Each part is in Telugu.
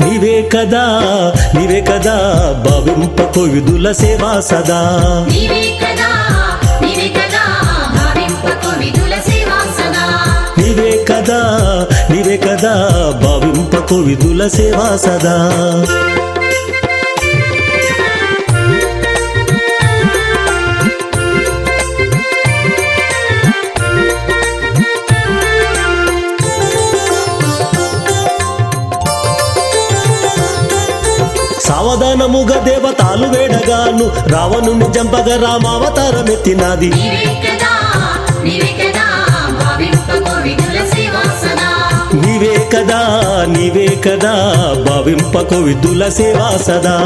నీవే కదా నీవే కదా భావింపకు విధుల సేవా సదా నీవే కదా నీవే కదా భావింపకు విధుల సేవా సదా నీవే కదా నీవే కదా భావింపకు విధుల సేవా సదా సావధానముగా దేవతాలు వేడగాను రావణుని జంపగా రామావతారమెత్తినాది నీవే కదా నీవే కదా భావింపకు విధుల సేవా సదా నీవే కదా నీవే కదా భావింపకు విధుల సేవా సదా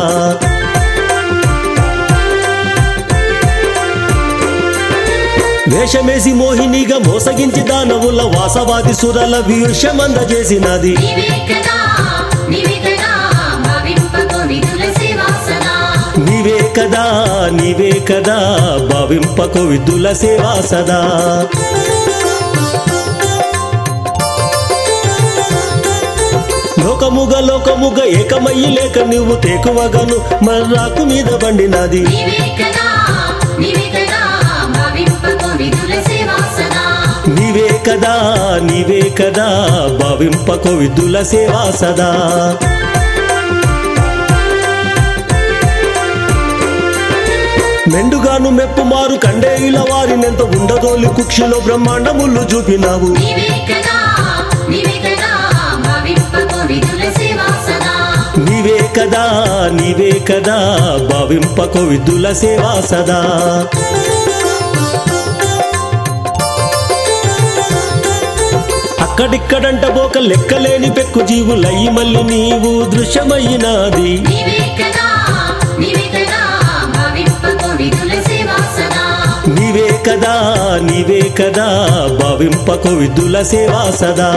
వేషమేసి మోహినిగా మోసగించి దానవుల వాసవాది సురల వ్యూషమందజేసినది నీవే కదా నీవే కదా భావింపకు విధుల సేవా సదా నీవే కదా నీవే కదా భావింపకు విధుల సేవా సదా లోకముగ లోకముగ ఏకమయ్యి లేక నువ్వు తేకువగను మర్రాకు మీద బండినది నీవే కదా నీవే కదా భావింపకు విధుల సేవా సదా నీవే కదా నీవే కదా భావింపకు విధుల సేవా సదా మెండుగాను మెప్పుమారు కండేయుల వారినెంత ఉండదోలి కుక్షిలో బ్రహ్మాండములు చూపినావు నీవే కదా నీవే కదా భావింపకు విధుల సేవా సదా నీవే కదా నీవే కదా భావింపకు విధుల సేవా సదా అక్కడిక్కడంట పోక లెక్కలేని పెక్కు జీవులయ్యి మళ్ళీ నీవు దృశ్యమయ్యినాది నీవే కదా నీవే కదా భావింపకు విధుల సేవా సదా నీవే కదా నీవే కదా భావింపకు విధుల సేవా సదా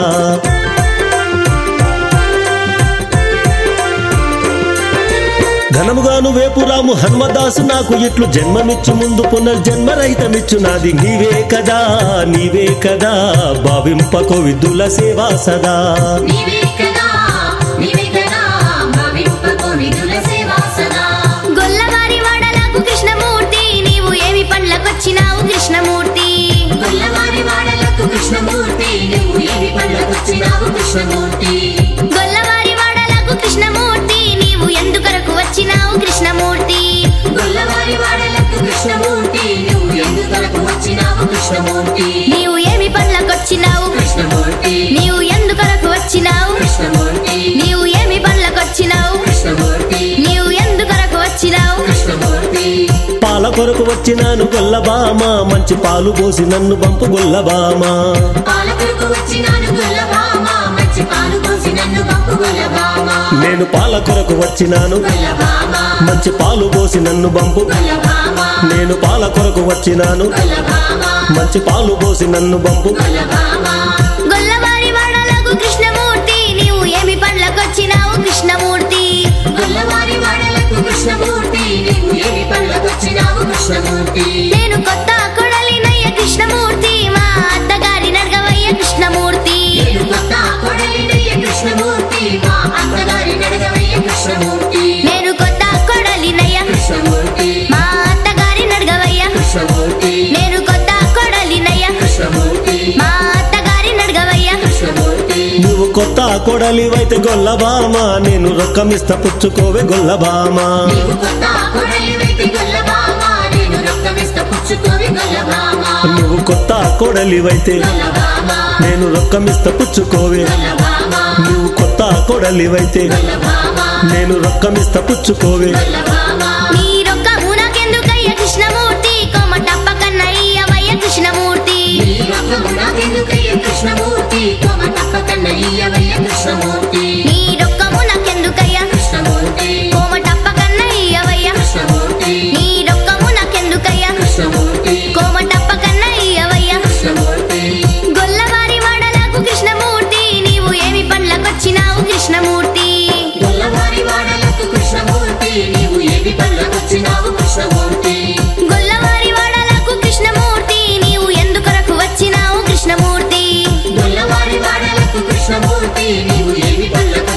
ఘనముగాను వేపురాము హన్మదాసు నాకు ఇట్లు జన్మమిచ్చు ముందు పునర్జన్మరహితమిచ్చు నాది నీవే కదా నీవే కదా భావింపకు విధుల సేవా సదా నీవే కదా నీవే కదా భావింపకు విధుల సేవా సదా గొల్లవారి వాడలకు కృష్ణమూర్తి నీవు ఏమి పండ్లకొచ్చినావు కృష్ణమూర్తి గొల్లవారి వాడలకు కృష్ణమూర్తి నువ్వు ఏమి పండ్లకొచ్చినావు కృష్ణమూర్తి గొల్లవారి వాడలకు కృష్ణమూర్తి నీవు ఎందుకొరకు వచ్చినావు కృష్ణమూర్తి గొల్లవారి వాడలకు కృష్ణమూర్తి నువ్వు ఎందుకొరకు వచ్చినావు కృష్ణమూర్తి నీవు ఏమి పండ్లకొచ్చినావు కృష్ణమూర్తి నీవు ఎందుకొరకు వచ్చినావు కృష్ణమూర్తి నీవు ఏమి పండ్లకొచ్చినావు కృష్ణమూర్తి నీవు ఎందుకొరకు వచ్చినావు కృష్ణమూర్తి పాల కొరకు వచ్చినాను గొల్లబామ మంచి పాలు పోసి నన్ను పంపు గొల్లబామ పాలకులకు వచ్చినాను గొల్లభామ మంచి పాలు పోసి నన్ను పంపు గొల్లభామ నేను పాల కొరకు వచ్చినాను గొల్లభామ మంచి పాలు పోసి నన్ను పంపు గొల్లభామ నేను పాల కొరకు వచ్చినాను గొల్లభామ మంచి పాలు పోసి నన్ను పంపు గొల్లభామ గొల్లవారి వాడలకు కృష్ణమూర్తి నీవు ఏమి పండ్లకొచ్చినావు కృష్ణమూర్తి గొల్లవారి వాడలకు కృష్ణమూర్తి నీవు ఏమి పళ్ళకొచ్చినావు కృష్ణమూర్తి నేను కొత్త కొడలినయ్య కృష్ణమూర్తి మా అత్తగారి నడగవయ్య కృష్ణమూర్తి నేను కొత్త కొడలినయ్య కృష్ణమూర్తి మా అత్తగారి నడగవయ్య కృష్ణమూర్తి నేను కొత్త కొడలినయ్య కృష్ణమూర్తి మా అత్తగారి నడగవయ్య కృష్ణమూర్తి నేను కొత్త కొడలినయ్య కృష్ణమూర్తి మా అత్తగారి నడగవయ్య కృష్ణమూర్తి నువ్వు కొత్త కొడలివైతే గొల్లబామ నేను రొక్కమిస్త పుచ్చుకోవే గొల్లబామ నీవు కొత్త కొడలివైతే గొల్లభామ నేను రక్తమిస్త పుచ్చుకోవి గొల్లభామ నువ్వు కొత్త కొడలివైతే గొల్లభామ నేను రొక్కమిస్త పుచ్చుకోవే గొల్లభామ నువ్వు కొత్త కొడలివైతే గొల్లభామ నేను రొక్కమిస్త పుచ్చుకోవే గొల్లభామ నీ రొక్కము నాకెందుకయ్య కృష్ణమూర్తి కోమటప్ప కన్నయ్యవయ్య కృష్ణమూర్తి నీ రక్తము నాకెందుకయ్య కృష్ణమూర్తి కొమ తప్పకన్న ఇయ్యవయ్య కృష్ణమూర్తి నీ రొక్కము నాకెందుకయ్య కృష్ణమూర్తి కోమటప్ప కన్నయ్యవయ్య కృష్ణమూర్తి నీ రొక్కము నాకెందుకయ్య కృష్ణమూర్తి కోమటప్ప కన్నయ్యవయ్య కృష్ణమూర్తి గొల్లవారి వాడలకు కృష్ణమూర్తి నీవు ఏమి పండ్లకొచ్చినావు కృష్ణమూర్తి గొల్లవారి వాడలకు కృష్ణమూర్తి నీవు ఏమి పళ్ళకొచ్చినావు కృష్ణమూర్తి గొల్లవారి వాడలకు కృష్ణమూర్తి నీవు ఎందుకొరకు వచ్చినావు కృష్ణమూర్తి గొల్లవారి వాడలకు కృష్ణమూర్తి నీవు ఏమి పళ్ళకొచ్చినావు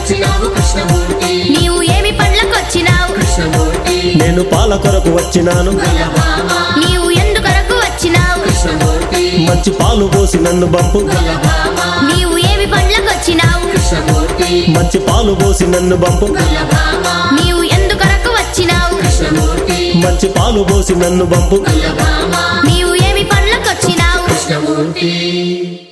నేను పాల కొరకు వచ్చినాను గొల్లభామ నీవు ఎందుకొరకు వచ్చినావు కృష్ణమూర్తి మంచి పాలు పోసి నన్ను బంపు గొల్లభామ నీవు ఏమి పండ్లకు వచ్చినావు కృష్ణమూర్తి మంచి పాలు పోసి నన్ను బంపు గొల్లభామ నీవు ఎందుకొరకు వచ్చినావు కృష్ణమూర్తి మంచి పాలు పోసి నన్ను బంపు గొల్లభామ నీవు ఏమి పండ్లకు వచ్చినావు కృష్ణమూర్తి